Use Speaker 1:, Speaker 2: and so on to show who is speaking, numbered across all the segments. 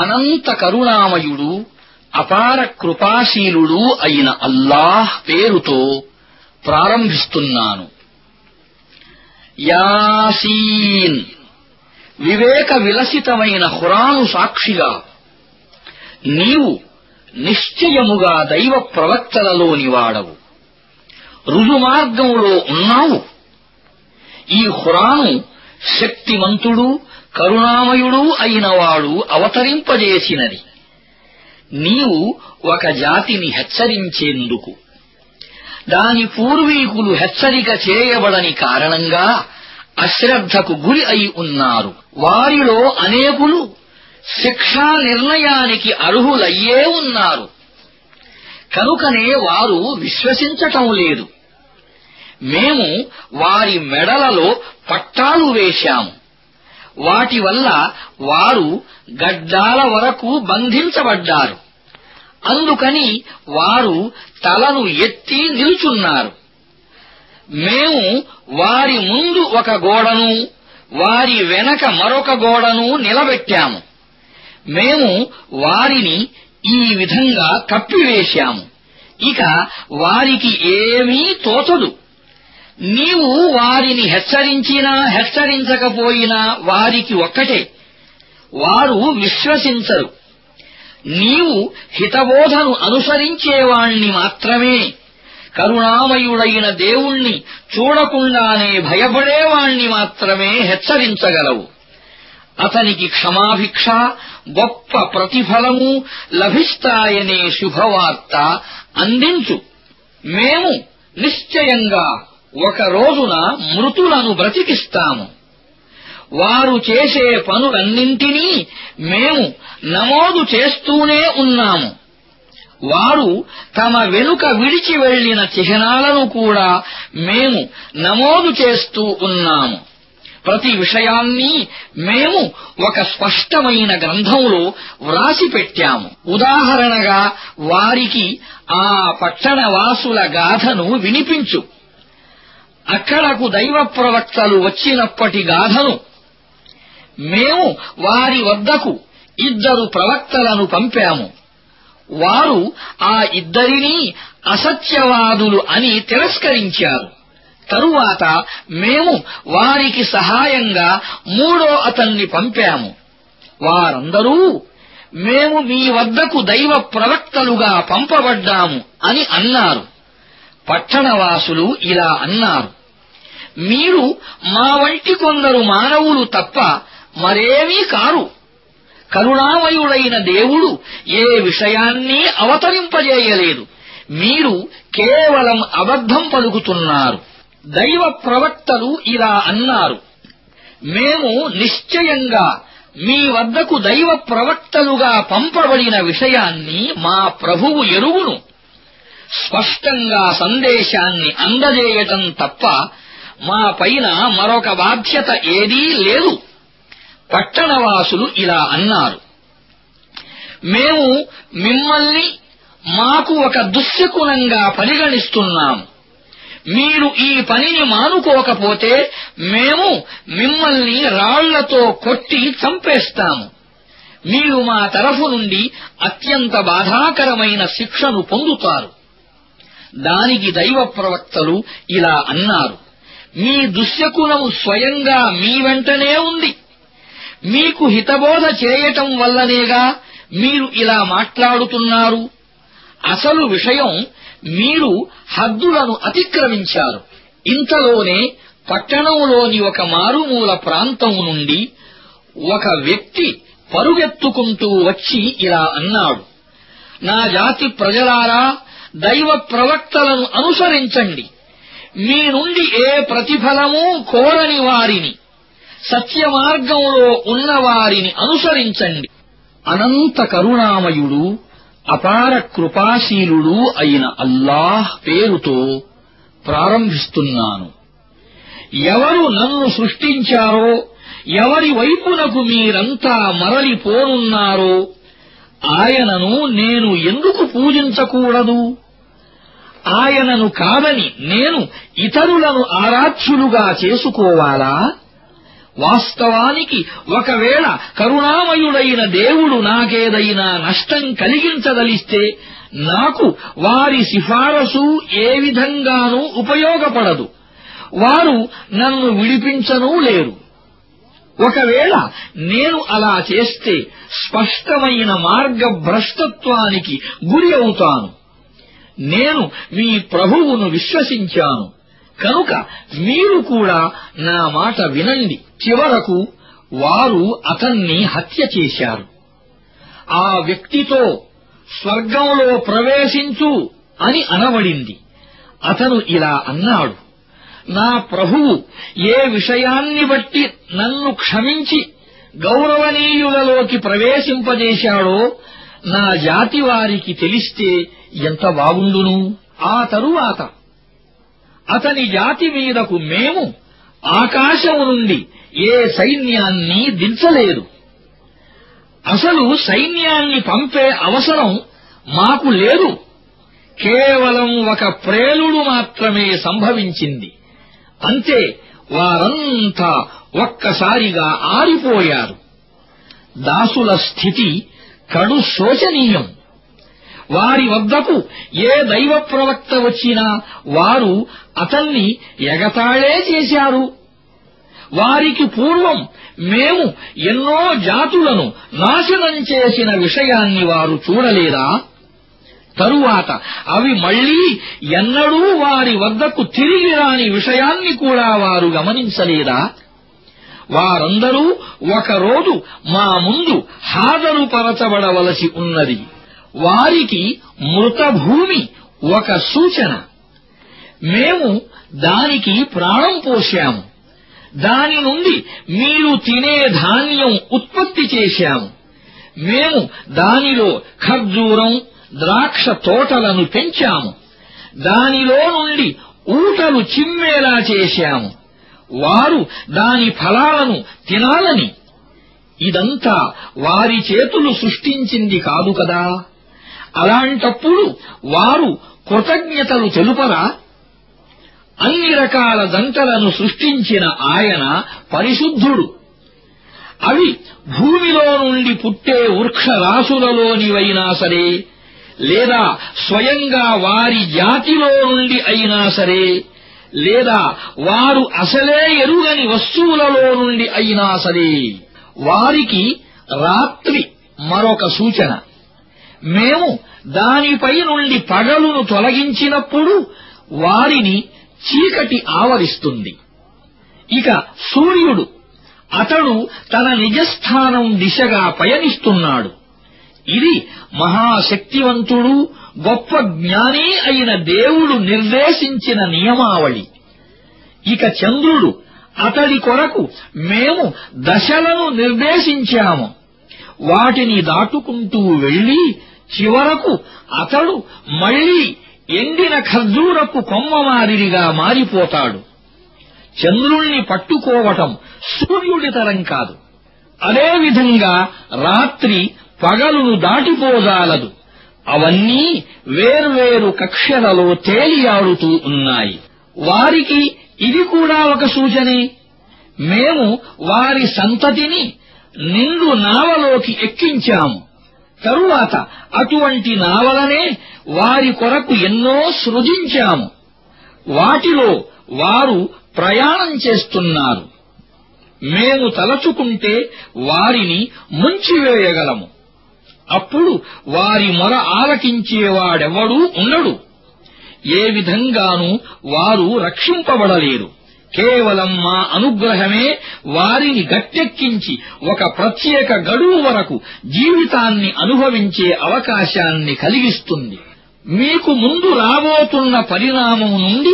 Speaker 1: అనంత కరుణామయుడు అపార కృపాశీలుడు అయిన అల్లాహ్ పేరుతో ప్రారంభిస్తున్నాను యాసీన్ వివేక విలసితమైన హురాను సాక్షిగా నీవు నిశ్చయముగా దైవ ప్రవక్తలలోని వాడవు రుజుమార్గంలో ఉన్నావు ఈ హురాను శక్తిమంతుడు కరుణామయుడు అయినవాడు అవతరింపజేసినది నీవు ఒక జాతిని హెచ్చరించేందుకు దాని పూర్వీకులు హెచ్చరిక చేయబడని కారణంగా అశ్రద్ధకు గురి అయి ఉన్నారు వారిలో అనేకులు శిక్షా నిర్ణయానికి అర్హులయ్యే ఉన్నారు కనుకనే వారు విశ్వసించటం లేదు మేము వారి మెడలలో పట్టాలు వేశాము వాటి వల్ల వారు గడ్డాల వరకు బంధించబడ్డారు అందుకని వారు తలను ఎత్తి నిలుచున్నారు మేము వారి ముందు ఒక గోడను వారి వెనక మరొక గోడను నిలబెట్టాము మేము వారిని ఈ విధంగా కప్పివేశాము ఇక వారికి ఏమీ తోచదు నీవు వారిని హెచ్చరించినా హెచ్చరించకపోయినా వారికి ఒక్కటే వారు విశ్వసించరు నీవు హితబోధను అనుసరించేవాణ్ణి మాత్రమే కరుణామయుడైన దేవుణ్ణి చూడకుండానే భయపడేవాణ్ణి మాత్రమే హెచ్చరించగలవు అతనికి క్షమాభిక్ష గొప్ప ప్రతిఫలము లభిస్తాయనే శుభవార్త అందించు మేము నిశ్చయంగా ఒక రోజున మృతులను బ్రతికిస్తాము వారు చేసే పనులన్నింటినీ మేము నమోదు చేస్తూనే ఉన్నాము వారు తమ వెనుక విడిచి వెళ్లిన చిహ్నాలను కూడా మేము నమోదు చేస్తూ ఉన్నాము ప్రతి విషయాన్ని మేము ఒక స్పష్టమైన గ్రంథంలో వ్రాసి పెట్టాము ఉదాహరణగా వారికి ఆ పట్టణవాసుల గాథను వినిపించు అక్కడకు దైవ ప్రవక్తలు వచ్చినప్పటి గాథను మేము వారి వద్దకు ఇద్దరు ప్రవక్తలను పంపాము వారు ఆ ఇద్దరినీ అసత్యవాదులు అని తిరస్కరించారు తరువాత మేము వారికి సహాయంగా మూడో అతన్ని పంపాము వారందరూ మేము మీ వద్దకు దైవ ప్రవక్తలుగా పంపబడ్డాము అని అన్నారు పట్టణవాసులు ఇలా అన్నారు మీరు మా వంటి కొందరు మానవులు తప్ప మరేమీ కారు కరుణామయుడైన దేవుడు ఏ విషయాన్ని అవతరింపజేయలేదు మీరు కేవలం అబద్ధం పలుకుతున్నారు దైవ ప్రవక్తలు ఇలా అన్నారు మేము నిశ్చయంగా మీ వద్దకు దైవ ప్రవక్తలుగా పంపబడిన విషయాన్ని మా ప్రభువు ఎరుగును స్పష్టంగా సందేశాన్ని అందజేయటం తప్ప మా పైన మరొక బాధ్యత ఏదీ లేదు పట్టణవాసులు ఇలా అన్నారు మేము మిమ్మల్ని మాకు ఒక దుశ్శకునంగా పరిగణిస్తున్నాము మీరు ఈ పనిని మానుకోకపోతే మేము మిమ్మల్ని రాళ్లతో కొట్టి చంపేస్తాము మీరు మా తరఫు నుండి అత్యంత బాధాకరమైన శిక్షను పొందుతారు దానికి దైవ ప్రవక్తలు ఇలా అన్నారు మీ దుశ్శకునము స్వయంగా మీ వెంటనే ఉంది మీకు హితబోధ చేయటం వల్లనేగా మీరు ఇలా మాట్లాడుతున్నారు అసలు విషయం మీరు హద్దులను అతిక్రమించారు ఇంతలోనే పట్టణంలోని ఒక మారుమూల ప్రాంతం నుండి ఒక వ్యక్తి పరుగెత్తుకుంటూ వచ్చి ఇలా అన్నాడు నా జాతి ప్రజలారా దైవ ప్రవక్తలను అనుసరించండి మీ నుండి ఏ ప్రతిఫలమూ కోరని వారిని సత్యమార్గంలో ఉన్నవారిని అనుసరించండి అనంత కరుణామయుడు అపార కృపాశీలుడు అయిన అల్లాహ్ పేరుతో ప్రారంభిస్తున్నాను ఎవరు నన్ను సృష్టించారో ఎవరి వైపునకు మీరంతా మరలిపోనున్నారో ఆయనను నేను ఎందుకు పూజించకూడదు ఆయనను కాదని నేను ఇతరులను ఆరాధ్యులుగా చేసుకోవాలా వాస్తవానికి ఒకవేళ కరుణామయుడైన దేవుడు నాకేదైనా నష్టం కలిగించదలిస్తే నాకు వారి సిఫారసు ఏ విధంగానూ ఉపయోగపడదు వారు నన్ను విడిపించనూ లేరు ఒకవేళ నేను అలా చేస్తే స్పష్టమైన మార్గభ్రష్టత్వానికి గురి అవుతాను నేను మీ ప్రభువును విశ్వసించాను కనుక మీరు కూడా నా మాట వినండి చివరకు వారు అతన్ని హత్య చేశారు ఆ వ్యక్తితో స్వర్గంలో ప్రవేశించు అని అనబడింది అతను ఇలా అన్నాడు నా ప్రభువు ఏ విషయాన్ని బట్టి నన్ను క్షమించి గౌరవనీయులలోకి ప్రవేశింపజేశాడో నా జాతి వారికి తెలిస్తే ఎంత బాగుండును ఆ తరువాత అతని జాతి మీదకు మేము ఆకాశం నుండి ఏ సైన్యాన్ని దించలేదు అసలు సైన్యాన్ని పంపే అవసరం మాకు లేదు కేవలం ఒక ప్రేలుడు మాత్రమే సంభవించింది అంతే వారంతా ఒక్కసారిగా ఆరిపోయారు దాసుల స్థితి కడు శోచనీయం వారి వద్దకు ఏ దైవ ప్రవక్త వచ్చినా వారు అతన్ని ఎగతాళే చేశారు వారికి పూర్వం మేము ఎన్నో జాతులను నాశనం చేసిన విషయాన్ని వారు చూడలేదా తరువాత అవి మళ్లీ ఎన్నడూ వారి వద్దకు తిరిగి రాని విషయాన్ని కూడా వారు గమనించలేదా వారందరూ ఒకరోజు మా ముందు హాజరుపరచబడవలసి ఉన్నది వారికి మృతభూమి ఒక సూచన మేము దానికి ప్రాణం పోశాము దాని నుండి మీరు తినే ధాన్యం ఉత్పత్తి చేశాము మేము దానిలో ఖర్జూరం ద్రాక్ష తోటలను పెంచాము దానిలో నుండి ఊటలు చిమ్మేలా చేశాము వారు దాని ఫలాలను తినాలని ఇదంతా వారి చేతులు సృష్టించింది కాదు కదా అలాంటప్పుడు వారు కృతజ్ఞతలు తెలుపరా అన్ని రకాల దంటలను సృష్టించిన ఆయన పరిశుద్ధుడు అవి భూమిలో నుండి పుట్టే వృక్షరాశులలోనివైనా సరే లేదా స్వయంగా వారి జాతిలో నుండి అయినా సరే లేదా వారు అసలే ఎరుగని వస్తువులలో నుండి అయినా సరే వారికి రాత్రి మరొక సూచన మేము దానిపై నుండి పగలును తొలగించినప్పుడు వారిని చీకటి ఆవరిస్తుంది ఇక సూర్యుడు అతడు తన నిజస్థానం దిశగా పయనిస్తున్నాడు ఇది మహాశక్తివంతుడు గొప్ప జ్ఞాని అయిన దేవుడు నిర్దేశించిన నియమావళి ఇక చంద్రుడు అతడి కొరకు మేము దశలను నిర్దేశించాము వాటిని దాటుకుంటూ వెళ్లి చివరకు అతడు మళ్లీ ఎండిన ఖర్జూరపు కొమ్మ మాదిరిగా మారిపోతాడు చంద్రుణ్ణి పట్టుకోవటం సూర్యుడి తరం కాదు అదేవిధంగా రాత్రి పగలును దాటిపోజాలదు అవన్నీ వేర్వేరు కక్షలలో తేలియాడుతూ ఉన్నాయి వారికి ఇది కూడా ఒక సూచనే మేము వారి సంతతిని నిండు నావలోకి ఎక్కించాము తరువాత అటువంటి నావలనే వారి కొరకు ఎన్నో సృజించాము వాటిలో వారు ప్రయాణం చేస్తున్నారు మేము తలచుకుంటే వారిని ముంచివేయగలము అప్పుడు వారి మొర ఆలకించేవాడెవడూ ఉండడు ఏ విధంగానూ వారు రక్షింపబడలేరు కేవలం మా అనుగ్రహమే వారిని గట్టెక్కించి ఒక ప్రత్యేక గడువు వరకు జీవితాన్ని అనుభవించే అవకాశాన్ని కలిగిస్తుంది మీకు ముందు రాబోతున్న పరిణామం నుండి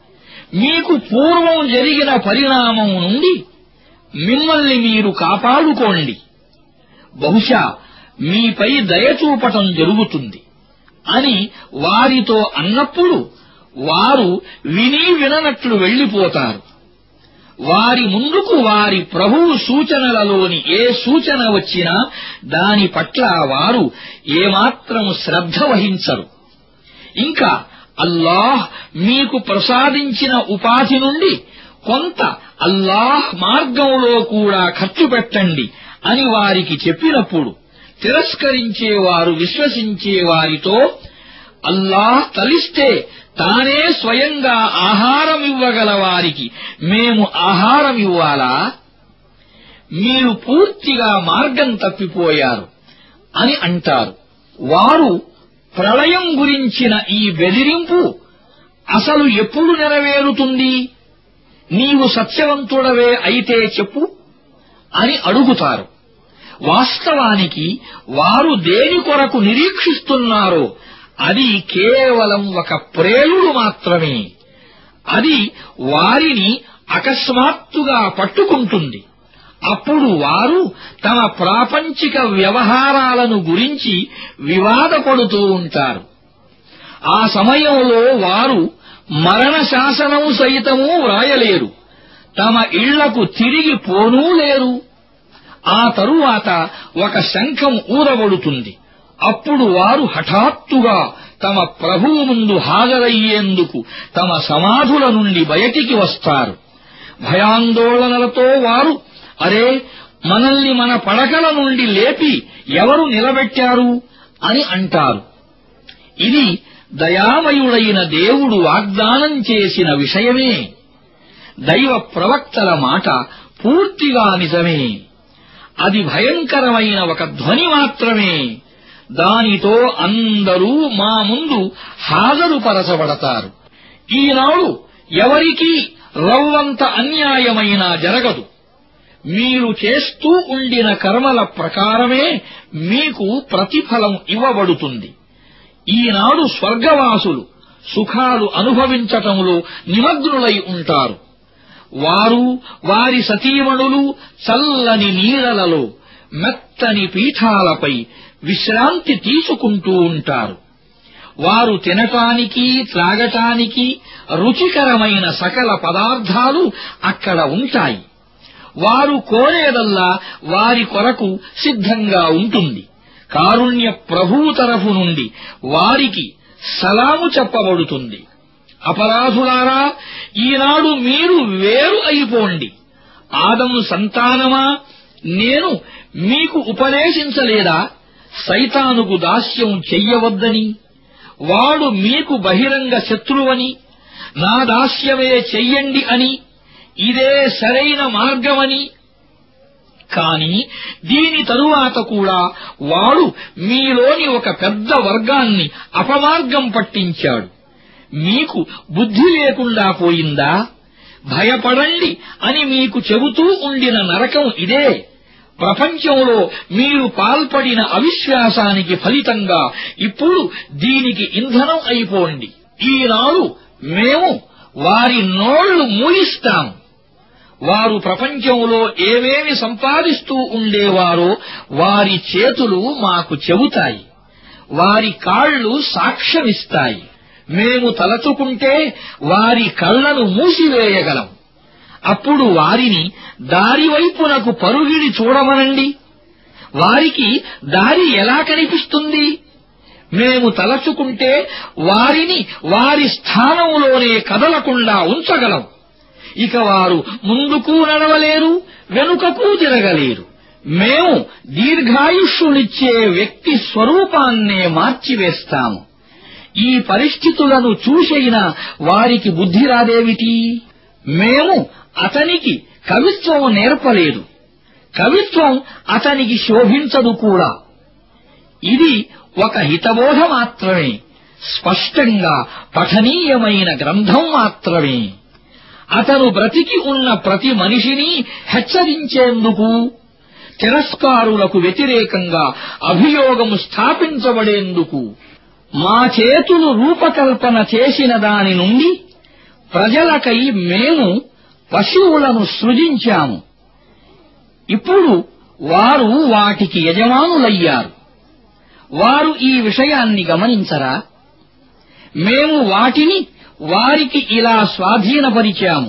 Speaker 1: మీకు పూర్వం జరిగిన పరిణామం నుండి మిమ్మల్ని మీరు కాపాడుకోండి బహుశా మీపై దయచూపటం జరుగుతుంది అని వారితో అన్నప్పుడు వారు విని విననట్లు వెళ్లిపోతారు వారి ముందుకు వారి ప్రభువు సూచనలలోని ఏ సూచన వచ్చినా దాని పట్ల వారు ఏమాత్రం శ్రద్ధ వహించరు ఇంకా అల్లాహ్ మీకు ప్రసాదించిన ఉపాధి నుండి కొంత అల్లాహ్ మార్గంలో కూడా ఖర్చు పెట్టండి అని వారికి చెప్పినప్పుడు తిరస్కరించేవారు విశ్వసించే వారితో అల్లాహ్ తలిస్తే తానే స్వయంగా ఆహారం ఇవ్వగల వారికి మేము ఆహారం ఇవ్వాలా మీరు పూర్తిగా మార్గం తప్పిపోయారు అని అంటారు వారు ప్రళయం గురించిన ఈ బెదిరింపు అసలు ఎప్పుడు నెరవేరుతుంది నీవు సత్యవంతుడవే అయితే చెప్పు అని అడుగుతారు వాస్తవానికి వారు దేని కొరకు నిరీక్షిస్తున్నారో అది కేవలం ఒక ప్రేలుడు మాత్రమే అది వారిని అకస్మాత్తుగా పట్టుకుంటుంది అప్పుడు వారు తమ ప్రాపంచిక వ్యవహారాలను గురించి వివాదపడుతూ ఉంటారు ఆ సమయంలో వారు మరణ శాసనం సైతము వ్రాయలేరు తమ ఇళ్లకు తిరిగి పోనూ లేరు ఆ తరువాత ఒక శంఖం ఊరబడుతుంది అప్పుడు వారు హఠాత్తుగా తమ ప్రభువు ముందు హాజరయ్యేందుకు తమ సమాధుల నుండి బయటికి వస్తారు భయాందోళనలతో వారు అరే మనల్ని మన పడకల నుండి లేపి ఎవరు నిలబెట్టారు అని అంటారు ఇది దయామయుడైన దేవుడు వాగ్దానం చేసిన విషయమే దైవ ప్రవక్తల మాట పూర్తిగా నిజమే అది భయంకరమైన ఒక ధ్వని మాత్రమే దానితో అందరూ మా ముందు హాజరుపరచబడతారు ఈనాడు ఎవరికీ రవ్వంత అన్యాయమైనా జరగదు మీరు చేస్తూ ఉండిన కర్మల ప్రకారమే మీకు ప్రతిఫలం ఇవ్వబడుతుంది ఈనాడు స్వర్గవాసులు సుఖాలు అనుభవించటంలో నిమగ్నులై ఉంటారు వారు వారి సతీమణులు చల్లని నీడలలో మెత్తని పీఠాలపై విశ్రాంతి తీసుకుంటూ ఉంటారు వారు తినటానికి త్రాగటానికి రుచికరమైన సకల పదార్థాలు అక్కడ ఉంటాయి వారు కోరేదల్లా వారి కొరకు సిద్ధంగా ఉంటుంది కారుణ్య ప్రభువు తరఫు నుండి వారికి సలాము చెప్పబడుతుంది అపరాధులారా ఈనాడు మీరు వేరు అయిపోండి ఆదము సంతానమా నేను మీకు ఉపదేశించలేదా సైతానుకు దాస్యం చెయ్యవద్దని వాడు మీకు బహిరంగ శత్రువని నా దాస్యమే చెయ్యండి అని ఇదే సరైన మార్గమని కాని దీని తరువాత కూడా వాడు మీలోని ఒక పెద్ద వర్గాన్ని అపమార్గం పట్టించాడు మీకు బుద్ధి లేకుండా పోయిందా భయపడండి అని మీకు చెబుతూ ఉండిన నరకం ఇదే ప్రపంచంలో మీరు పాల్పడిన అవిశ్వాసానికి ఫలితంగా ఇప్పుడు దీనికి ఇంధనం అయిపోండి ఈనాడు మేము వారి నోళ్లు మూయిస్తాము వారు ప్రపంచంలో ఏమేమి సంపాదిస్తూ ఉండేవారో వారి చేతులు మాకు చెబుతాయి వారి కాళ్ళు సాక్ష్యమిస్తాయి మేము తలచుకుంటే వారి కళ్లను మూసివేయగలం అప్పుడు వారిని దారి వైపునకు పరుగిడి చూడమనండి వారికి దారి ఎలా కనిపిస్తుంది మేము తలచుకుంటే వారిని వారి స్థానంలోనే కదలకుండా ఉంచగలం ఇక వారు ముందుకు నడవలేరు వెనుకకు తిరగలేరు మేము దీర్ఘాయుష్యునిచ్చే వ్యక్తి స్వరూపాన్నే మార్చివేస్తాము ఈ పరిస్థితులను చూసైనా వారికి బుద్ధి రాదేమిటి మేము అతనికి కవిత్వం నేర్పలేదు కవిత్వం అతనికి శోభించదు కూడా ఇది ఒక హితబోధ మాత్రమే స్పష్టంగా పఠనీయమైన గ్రంథం మాత్రమే అతను బ్రతికి ఉన్న ప్రతి మనిషిని హెచ్చరించేందుకు తిరస్కారులకు వ్యతిరేకంగా అభియోగము స్థాపించబడేందుకు మా చేతులు రూపకల్పన చేసిన దాని నుండి ప్రజలకై మేము పశువులను సృజించాము ఇప్పుడు వారు వాటికి యజమానులయ్యారు వారు ఈ విషయాన్ని గమనించరా మేము వాటిని వారికి ఇలా స్వాధీనపరిచాము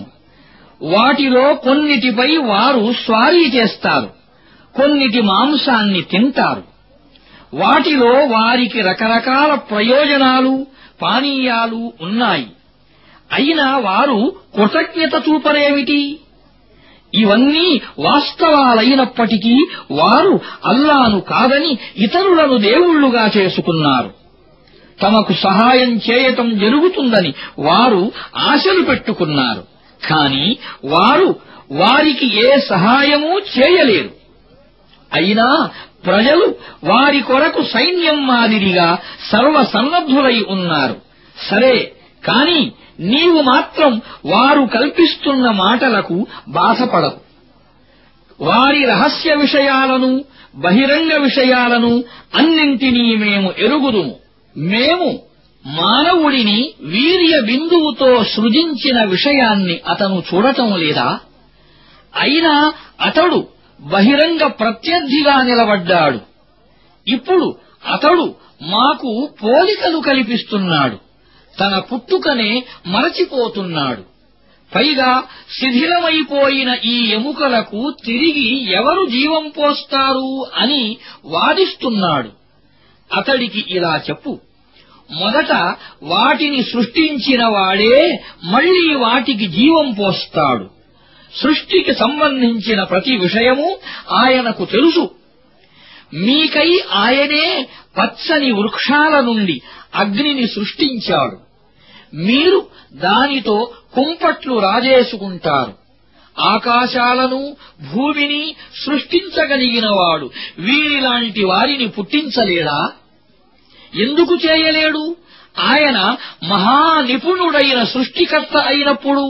Speaker 1: వాటిలో కొన్నిటిపై వారు స్వారీ చేస్తారు కొన్నిటి మాంసాన్ని తింటారు వాటిలో వారికి రకరకాల ప్రయోజనాలు పానీయాలు ఉన్నాయి అయినా వారు కృతజ్ఞత చూపరేమిటి ఇవన్నీ వాస్తవాలైనప్పటికీ వారు అల్లాను కాదని ఇతరులను దేవుళ్లుగా చేసుకున్నారు తమకు సహాయం చేయటం జరుగుతుందని వారు ఆశలు పెట్టుకున్నారు కాని వారు వారికి ఏ సహాయమూ చేయలేరు అయినా ప్రజలు వారి కొరకు సైన్యం మాదిరిగా సర్వసన్నద్ధులై ఉన్నారు సరే కాని నీవు మాత్రం వారు కల్పిస్తున్న మాటలకు బాధపడవు వారి రహస్య విషయాలను బహిరంగ విషయాలను అన్నింటినీ మేము ఎరుగుదుము మేము మానవుడిని వీర్య బిందువుతో సృజించిన విషయాన్ని అతను చూడటం లేదా అయినా అతడు బహిరంగ ప్రత్యర్థిగా నిలబడ్డాడు ఇప్పుడు అతడు మాకు పోలికలు కల్పిస్తున్నాడు తన పుట్టుకనే మరచిపోతున్నాడు పైగా శిథిలమైపోయిన ఈ ఎముకలకు తిరిగి ఎవరు జీవం పోస్తారు అని వాదిస్తున్నాడు అతడికి ఇలా చెప్పు మొదట వాటిని సృష్టించిన వాడే మళ్లీ వాటికి జీవం పోస్తాడు సృష్టికి సంబంధించిన ప్రతి విషయము ఆయనకు తెలుసు మీకై ఆయనే పచ్చని వృక్షాల నుండి అగ్నిని సృష్టించాడు మీరు దానితో కుంపట్లు రాజేసుకుంటారు ఆకాశాలను భూమిని సృష్టించగలిగినవాడు వీరిలాంటి వారిని పుట్టించలేడా ఎందుకు చేయలేడు ఆయన మహానిపుణుడైన సృష్టికర్త అయినప్పుడు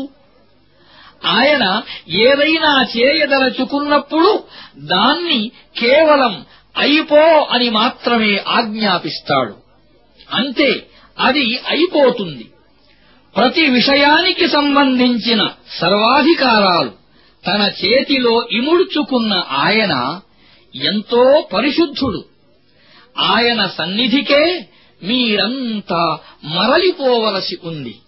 Speaker 1: ఆయన ఏదైనా చేయదలచుకున్నప్పుడు దాన్ని కేవలం అయిపో అని మాత్రమే ఆజ్ఞాపిస్తాడు అంతే అది అయిపోతుంది ప్రతి విషయానికి సంబంధించిన సర్వాధికారాలు తన చేతిలో ఇముడ్చుకున్న ఆయన ఎంతో పరిశుద్ధుడు ఆయన సన్నిధికే మీరంతా మరలిపోవలసి ఉంది